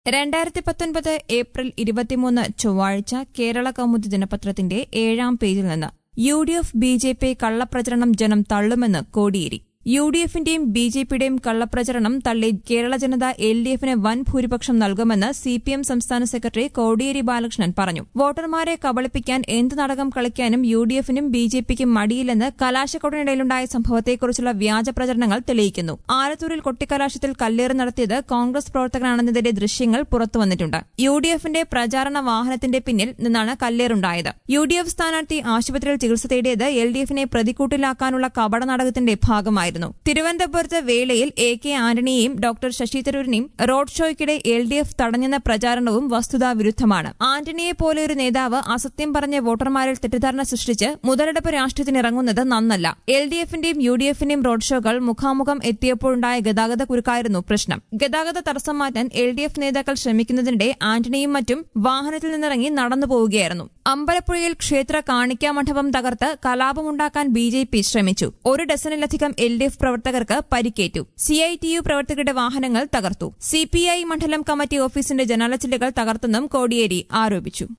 രണ്ടായിരത്തി പത്തൊൻപത് ഏപ്രിൽ ഇരുപത്തിമൂന്ന് ചൊവ്വാഴ്ച കേരള കൗമുദി ദിനപത്രത്തിന്റെ ഏഴാം പേജിൽ നിന്ന് U D F B J P കള്ളപ്രചരണം ജനം തള്ളുമെന്ന് കോടിയേരി യു ഡി എഫിന്റെയും ബി ജെ പിയുടെയും കള്ളപ്രചരണം തള്ളി കേരള ജനത എൽ ഡി എഫിന് വൻ ഭൂരിപക്ഷം നൽകുമെന്ന് സി പി എം സംസ്ഥാന സെക്രട്ടറി കോടിയേരി ബാലകൃഷ്ണൻ പറഞ്ഞു വോട്ടർമാരെ കബളിപ്പിക്കാൻ എന്ത് നാടകം കളിക്കാനും യു ഡി എഫിനും ബി ജെ പിക്കും മടിയില്ലെന്ന് കലാശക്കൊടിനിടയിലുണ്ടായ സംഭവത്തെക്കുറിച്ചുള്ള വ്യാജ പ്രചരണങ്ങൾ തെളിയിക്കുന്നു ആലത്തൂരിൽ കൊട്ടിക്കലാശത്തിൽ കല്ലേറ് നടത്തിയത് കോൺഗ്രസ് പ്രവർത്തകനാണെന്നതിന്റെ ദൃശ്യങ്ങൾ പുറത്തുവന്നിട്ടുണ്ട് യു ഡി എഫിന്റെ പ്രചാരണ വാഹനത്തിന്റെ പിന്നിൽ നിന്നാണ് കല്ലേറുണ്ടായത് യു ഡി എഫ് സ്ഥാനാർത്ഥി ആശുപത്രിയിൽ ചികിത്സ തേടിയത് എൽ ഡി എഫിനെ പ്രതിക്കൂട്ടിലാക്കാനുള്ള കപട നാടകത്തിന്റെ ഭാഗമായിരുന്നു തിരുവനന്തപുരത്ത് വേളയിൽ എ കെ ആന്റണിയെയും ഡോക്ടർ ശശി തരൂരിനെയും റോഡ് ഷോയ്ക്കിടെ എൽ ഡി എഫ് തടഞ്ഞെന്ന പ്രചാരണവും വസ്തുതാ വിരുദ്ധമാണ് ആന്റണിയെ പോലെ ഒരു നേതാവ് അസത്യം പറഞ്ഞ് വോട്ടർമാരിൽ തെറ്റിദ്ധാരണ സൃഷ്ടിച്ച് മുതലെടുപ്പ് രാഷ്ട്രീയത്തിനിറങ്ങുന്നത് നന്നല്ല എൽ ഡി എഫിന്റെയും യു ഡി എഫിന്റെയും റോഡ് ഷോകൾ മുഖാമുഖം എത്തിയപ്പോഴുണ്ടായ ഗതാഗത കുരുക്കായിരുന്നു പ്രശ്നം ഗതാഗത തടസ്സം മാറ്റാൻ എൽ ഡി എഫ് നേതാക്കൾ ശ്രമിക്കുന്നതിനിടെ ആന്റണിയും മറ്റും വാഹനത്തിൽ നിന്നിറങ്ങി നടന്നു പോവുകയായിരുന്നു അമ്പലപ്പുഴയിൽ ക്ഷേത്ര കാണിക്കാ മണ്ഡപം തകർത്ത് കലാപമുണ്ടാക്കാൻ ബി ജെ പി ശ്രമിച്ചു ഒരു ഡസനിലധികം എൽ ഡി എഫ് പ്രവർത്തകർക്ക് പരിക്കേറ്റു സി ഐ ടി യു പ്രവർത്തകരുടെ വാഹനങ്ങൾ തകർത്തു സി പി ഐ മണ്ഡലം കമ്മിറ്റി ഓഫീസിന്റെ ജനാലച്ചില്ലുകൾ തകർത്തെന്നും കോടിയേരി ആരോപിച്ചു